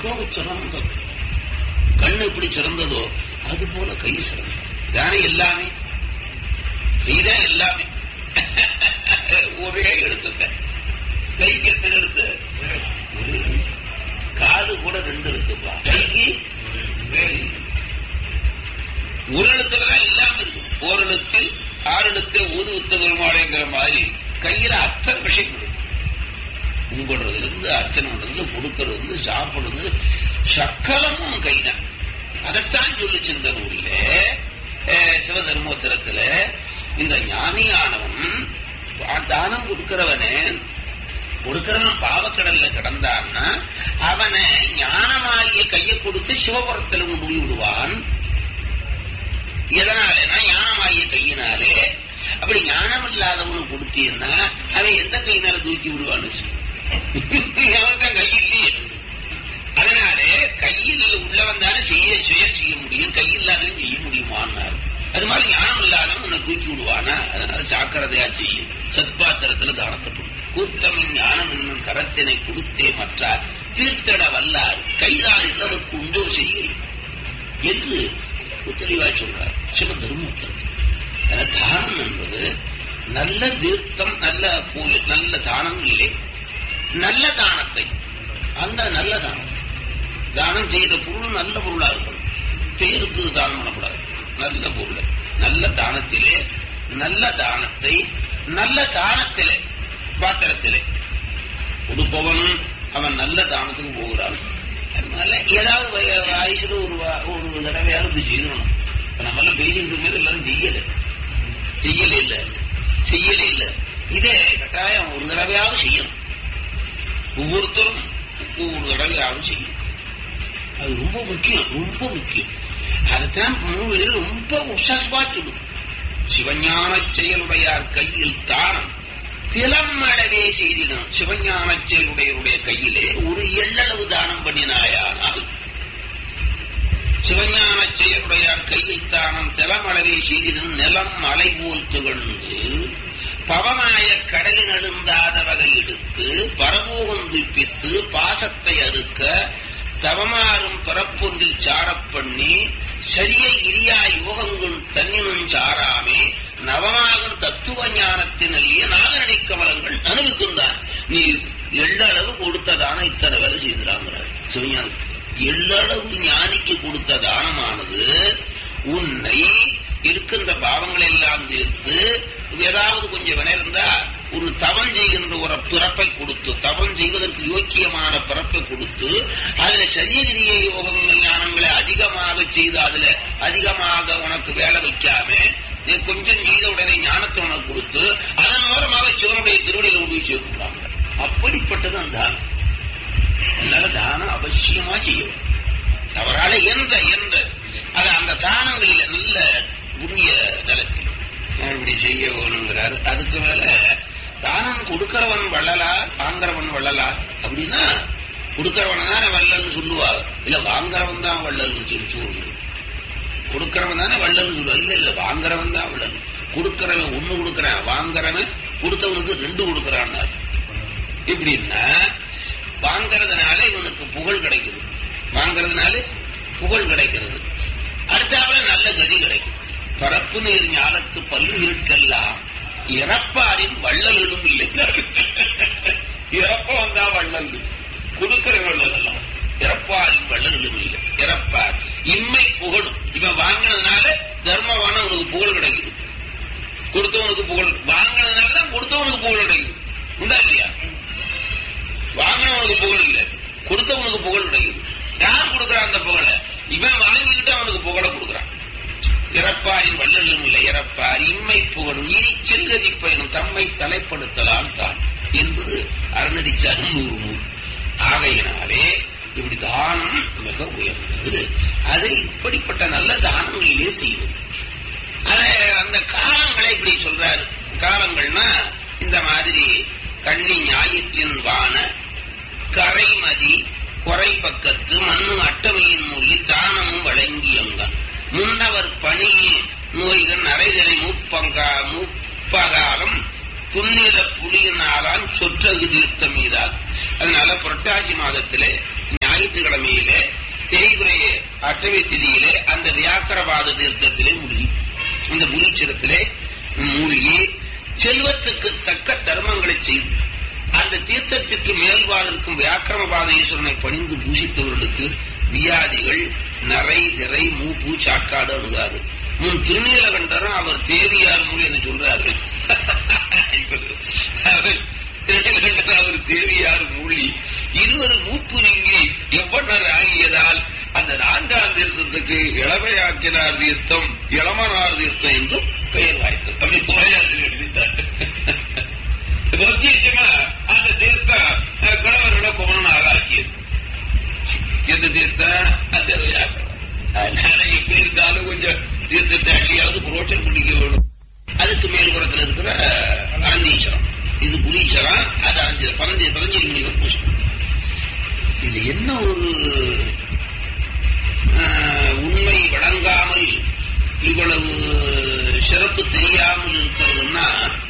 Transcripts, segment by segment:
அவ்வளவு சிறந்தது கண்ணு எப்படி சிறந்ததோ அது போல கை சிறந்தது தானே எல்லாமே கைதான் எல்லாமே ஒரே எழுத்துக்க கைக்கு எத்தனை எழுத்து ஒரே எழுத்து. காது கூட ரெண்டு எழுத்துப்பா கைக்கு வேறு ஒரு எழுத்துலதான் இல்லாம இருக்கு ஓர் எழுத்து ஆறு எழுத்து ஊது வித்த பெருமாளைங்கிற மாதிரி கையில அத்தனை விஷயம் இருக்கு கும்பிடுறதுல இருந்து அர்ச்சனை பண்றது கொடுக்கறது இருந்து சாப்பிடுறது சக்கலமும் கைதான் அதைத்தான் சொல்லிச்சு இந்த நூலில அஹ், சிவதர்மோத்தரத்துல இந்த ஞானியானவன் தானம் கொடுக்கிறவனே கொடுக்கிறவன் பாவக்கடல்ல கிடந்தான்னா அவனை ஞானமாகிய கையை கொடுத்து சிவபுரத்துல கொண்டு போய் விடுவான் எதனாலனா ஞானமாகிய கையினாலே அப்படி ஞானம் இல்லாதவனு கொடுத்தீங்கன்னா அவன் எந்த கையினால தூக்கி விடுவான்னு வச்சுக்கோ. அவன்தான் கை இல்லையே அதனாலே கையில் உள்ளவன் தானே செய்ய சுய செய்ய முடியும் கை இல்லாதவன் செய்ய முடியுமான்னார் அது மாதிரி ஞானம் இல்லாதவன் உன்னை தூக்கி விடுவானா அதனால ஜாக்கிரதையா செய்யும் சத்பாத்திரத்துல தானத்தை கொடு கூர்த்தமின் ஞானம் என்னும் கரத்தினை கொடுத்தே மற்றார் தீர்த்தட வல்லார் கைதார் இல்லவருக்கு உண்டோ செய்ய என்று தெளிவா சொல்றார் சிவ தர்மத்தில் தானம் என்பது நல்ல தீர்த்தம் நல்ல கோயில் நல்ல தானம் இல்லை நல்ல தானத்தை அந்த நல்ல தானம் தானம் செய்த பொருள் நல்ல பொருளா இருக்கணும் பேருக்கு தானம் பண்ணக்கூடாது நல்ல பொருள் நல்ல தானத்திலே நல்ல தானத்தை நல்ல தானத்திலே பாத்திரத்திலே கொடுப்பவன் அவன் நல்ல தானத்துக்கு போகிறான் அதனால ஏதாவது வய- வயசுல ஒரு வா- ஒரு தடவையாவது இப்படி செய்யணும் இப்ப நம்ம எல்லாம் பெய்திட்டு இருக்கிறது எல்லாரும் செய்யல செய்யல இல்ல செய்யல இல்ல இதே கட்டாயம் ஒரு தடவையாவது செய்யணும் ஒவ்வொருத்தரும் ஒவ்வொரு தடவையாவது செய்யணும் அது ரொம்ப முக்கியம் ரொம்ப முக்கியம் அதுதான் நூலில் ரொம்ப உஷஸ்வா சொல்லுது சிவஞான செயலுடையார் கையில் தானம் திலம் அளவே செய்திடும் சிவஞான செயலுடையருடைய கையிலே ஒரு எள்ளளவு தானம் பண்ணினாயானால் சிவஞான செயலுடையார் கையில் தானம் திலமளவே செய்திடும் நிலம் மலை போல் திகழ்ந்து பவமாய கடலில் எழுந்தாத வகை எடுத்து பரபோகம் துப்பித்து பாசத்தை அறுக்க தவமாறும் பிறப்பொன்றில் சாரப் பண்ணி சரியை இரியா யோகங்கள் தன்னினும் சாராமே நவமாகும் தத்துவ ஞானத்தினரையே நாகரணி கமலங்கள் அனுபவிக்கின்றான் நீ எள்ளளவு கொடுத்த தானம் இத்தனை வேலை செய்திடாங்கிறார் சிவஞான எள்ளளவு ஞானிக்கு கொடுத்த தானமானது உன்னை இருக்கின்ற பாவங்களை எல்லாம் தீர்த்து ஏதாவது கொஞ்சம் வினை இருந்தா ஒரு தவம் செய்கின்ற ஒரு பிறப்பை கொடுத்து தவம் செய்வதற்கு யோக்கியமான பிறப்பை கொடுத்து அதுல சரியகிரிய யோகம் ஞானங்களை அதிகமாக செய்து அதுல அதிகமாக உனக்கு வேலை வைக்காம நீ கொஞ்சம் செய்த உடனே ஞானத்தை உனக்கு கொடுத்து அதன் மூலமாக சிவனுடைய திருவடியில் உதவி சேர்க்கிறாங்க அப்படிப்பட்டது அந்த தானம் அதனால தானம் அவசியமா செய்யணும் அவரால எந்த எந்த அது அந்த தானங்களில நல்ல புண்ணிய தலத்தில் இப்படி செய்ய வேணுங்கிறாரு அதுக்கு மேல தானம் கொடுக்கிறவன் வள்ளலா வாங்குறவன் வள்ளலா அப்படின்னா கொடுக்கிறவன் தானே வள்ளல்னு சொல்லுவாங்க இல்ல வாங்குறவன் தான் வள்ளல்னு சொல்லி சொல்லுவாங்க கொடுக்கிறவன் தானே வள்ளல்னு சொல்லுவாங்க இல்ல இல்ல வாங்குறவன் தான் வள்ளல் கொடுக்கிறவன் ஒண்ணு கொடுக்கறான் வாங்குறவன் கொடுத்தவனுக்கு ரெண்டு கொடுக்கறான் எப்படின்னா வாங்கறதுனால இவனுக்கு புகழ் கிடைக்குது வாங்கறதுனால புகழ் கிடைக்கிறது அடுத்தாப்புல நல்ல கதி கிடைக்கும் பரப்பு நீர் ஞானத்து பல்லு இருக்கெல்லாம் இறப்பாரின் வள்ளலும் இல்லை இறப்பவன் தான் வள்ளல் கொடுக்கிற வள்ளல் எல்லாம் இறப்பாரின் வள்ளலும் இல்லை இறப்பார் இம்மை புகழும் இவன் வாங்கினதுனால தர்மவான உனக்கு புகழ் கிடைக்குது கொடுத்தவனுக்கு புகழ் வாங்கினதுனால தான் கொடுத்தவனுக்கு புகழ் கிடைக்குது உண்டா இல்லையா வாங்கினவனுக்கு புகழ் இல்லை கொடுத்தவனுக்கு புகழ் கிடைக்குது யார் கொடுக்குறான் அந்த புகழை இவன் வாங்கிக்கிட்டு அவனுக்கு புகழை கொடுக்குறான் இறப்பாரின் வள்ளலும் இல்லை இறப்பார் இம்மை புகழும் இனி செல்கதி பயணம் தம்மை தலைப்படுத்தலாம் தான் என்பது அறநடிச்சார் நூறு நூல் ஆகையினாலே இப்படி தானம் மிக உயர்ந்தது அதை இப்படிப்பட்ட நல்ல தானங்களிலே செய்வது அதை அந்த காலங்களை இப்படி சொல்றாரு காலங்கள்னா இந்த மாதிரி கண்ணி ஞாயிற்றின் வான கரைமதி குறை பக்கத்து மண்ணு அட்டமையின் மூலி தானமும் வழங்கியங்கன் முன்னவர் பணி நோய்கள் நரைதலை முப்பங்கா முப்பகாலம் துன்னில புலியினாலான் சொற்றகு தீர்த்த மீதால் அதனால புரட்டாசி மாதத்திலே ஞாயிற்றுக்கிழமையிலே அஷ்டமி திதியிலே அந்த வியாக்கரவாத தீர்த்தத்திலே மூழ்கி அந்த புலீச்சரத்திலே மூழ்கி செல்வத்துக்கு தக்க தர்மங்களை செய்து அந்த தீர்த்தத்திற்கு மேல்வாழ் இருக்கும் வியாக்கிரமபாத ஈஸ்வரனை பணிந்து பூசித்தவர்களுக்கு வியாதிகள் நரை திரை மூப்பு சாக்காடு அணுகாது முன் திருநீலகண்டரும் அவர் தேவியார் மூலி என்று சொல்றாரு அவர் திருநீலகண்டர் அவர் தேவியார் மூலி இருவர் மூப்பு நீங்கி எவ்வளவு ஆகியதால் அந்த நான்காம் தீர்த்தத்துக்கு இளமையாக்கினார் தீர்த்தம் இளமனார் தீர்த்தம் என்றும் பெயர் வாய்த்தது அப்படி போயாசிரியர் எழுதிட்டார் பிரத்யேகமா அந்த தீர்த்தம் கிழவர்களை குமரனாக ஆக்கியது எந்த தீர்த்தம் அந்த வியாக்கரம் அதனால எப்படி இருந்தாலும் கொஞ்சம் தீர்த்தத்தை அள்ளியாவது புரோட்சம் பண்ணிக்க வேணும் அதுக்கு மேல்புறத்தில் இருக்கிற அனந்தீஸ்வரம் இது புலீச்சரம் அது அஞ்சு பதஞ்ச பதஞ்சலி முனிவர் பூசம் இது என்ன ஒரு உண்மை வழங்காமல் இவ்வளவு சிறப்பு தெரியாமல் இருக்கிறதுன்னா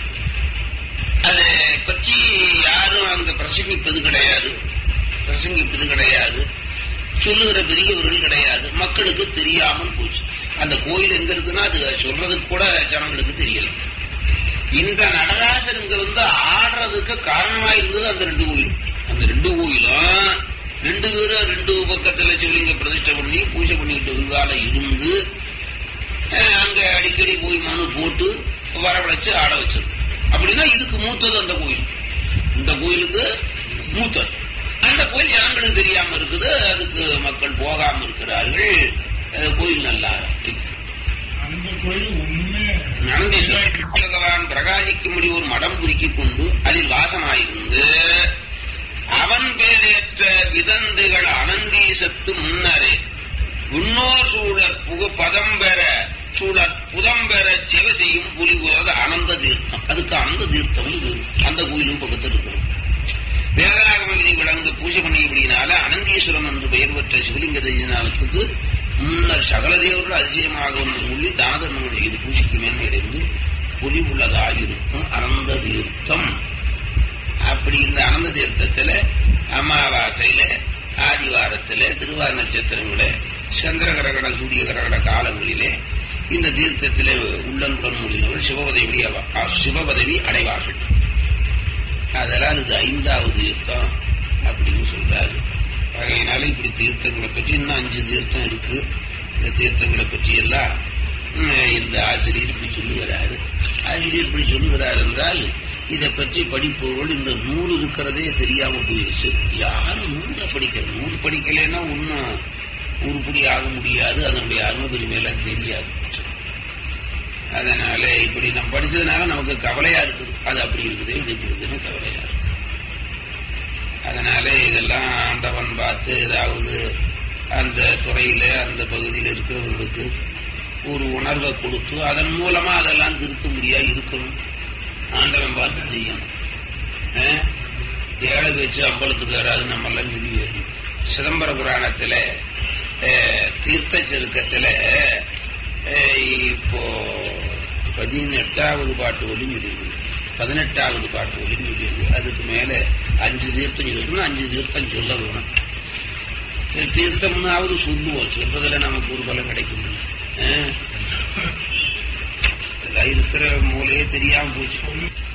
அதை பற்றி யாரும் அங்க பிரசங்கிப்பது கிடையாது பிரசங்கிப்பது கிடையாது சொல்லுகிற பெரியவர்கள் கிடையாது மக்களுக்கு தெரியாமல் போச்சு அந்த கோயில் எங்க இருக்குன்னா அது சொல்றதுக்கு கூட ஜனங்களுக்கு தெரியல இந்த நடராஜர் இங்க வந்து ஆடுறதுக்கு காரணமா இருந்தது அந்த ரெண்டு கோயிலும் அந்த ரெண்டு கோயிலும் ரெண்டு பேரும் ரெண்டு பக்கத்துல சிவலிங்க பிரதிஷ்டை பண்ணி பூஜை பண்ணிக்கிட்டு வெகுகால இருந்து அங்க அடிக்கடி போய் மனு போட்டு வரவழைச்சு ஆட வச்சது அப்படின்னா இதுக்கு மூத்தது அந்த கோயில் இந்த கோயிலுக்கு மூத்தது அந்த கோயில் ஜனங்களுக்கு தெரியாம இருக்குது அதுக்கு மக்கள் போகாம இருக்கிறார்கள் கோயில் நல்லா அந்த கோயில் உண்மையா பகவான் பிரகாசிக்கும்படி ஒரு மடம் புதுக்கிக் கொண்டு அதில் வாசமாயிருந்து அவன் பேரேற்ற விதந்துகள் அனந்தீசத்து முன்னரே உன்னோர் சூழற் புகு பதம் பெற சூழற் புதம் பெற சிவ செய்யும் புலி போத அனந்த தீர்த்தம் அதுக்கு அனந்த தீர்த்தம் இது அந்த கோயிலும் பக்கத்தில் இருக்கிறது வேதராகம விதி விளங்கு பூஜை பண்ணியபடினால அனந்தீஸ்வரம் என்று பெயர் பெற்ற சிவலிங்க தரிசனத்துக்கு முன்னர் சகல தேவர்கள் அதிசயமாக ஒன்று சொல்லி தானதர்மங்கள் செய்து பூஜைக்கு மேன்மையடைந்து புலி உள்ளதாயிருக்கும் அனந்த தீர்த்தம் அப்படி இந்த அனந்த தீர்த்தத்துல அமாவாசையில ஆதிவாரத்துல திருவார நட்சத்திரங்கள சந்திர கிரகண சூரிய கிரகண காலங்களிலே இந்த தீர்த்தத்திலே உள்ளன்புடன் மூலியவர்கள் சிவபதவி சிவபதவி அடைவார்கள் அதெல்லாம் இது ஐந்தாவது தீர்த்தம் அப்படின்னு சொல்றாரு அதனால இப்படி தீர்த்தங்களை பற்றி இன்னும் அஞ்சு தீர்த்தம் இருக்கு இந்த தீர்த்தங்களை பற்றி எல்லாம் இந்த ஆசிரியர் இப்படி சொல்லுகிறாரு ஆசிரியர் இப்படி சொல்லுகிறார் என்றால் இதை பற்றி படிப்பவர்கள் இந்த நூல் இருக்கிறதே தெரியாம போயிருச்சு யாரும் நூலை படிக்க நூல் படிக்கலைன்னா ஒன்னும் உருப்படி ஆக முடியாது அதனுடைய அருமை பெருமையெல்லாம் தெரியாது அதனால இப்படி நம்ம படிச்சதுனால நமக்கு கவலையா இருக்குது அது அப்படி இருக்குது இது இப்படி இருக்குன்னு கவலையா இருக்கு அதனால இதெல்லாம் ஆண்டவன் பார்த்து ஏதாவது அந்த துறையில அந்த பகுதியில் இருக்கிறவர்களுக்கு ஒரு உணர்வை கொடுத்து அதன் மூலமா அதெல்லாம் திருத்த முடியா இருக்கணும் ஆண்டவன் பார்த்து செய்யணும் ஏழை வச்சு அம்பலத்துக்கு வராது நம்ம எல்லாம் சொல்லி சிதம்பர புராணத்துல தீர்த்த செருக்கத்துல இப்போ பதினெட்டாவது பாட்டு ஒளிஞ்சிருக்கு பதினெட்டாவது பாட்டு ஒளிஞ்சிருக்கு அதுக்கு மேல அஞ்சு தீர்த்தம் சொல்லணும் அஞ்சு தீர்த்தம் சொல்ல வேணும் தீர்த்தம்னாவது சொல்லுவோம் சொல்றதுல நமக்கு ஒரு பலம் கிடைக்கும் இருக்கிற மூலையே தெரியாம போச்சு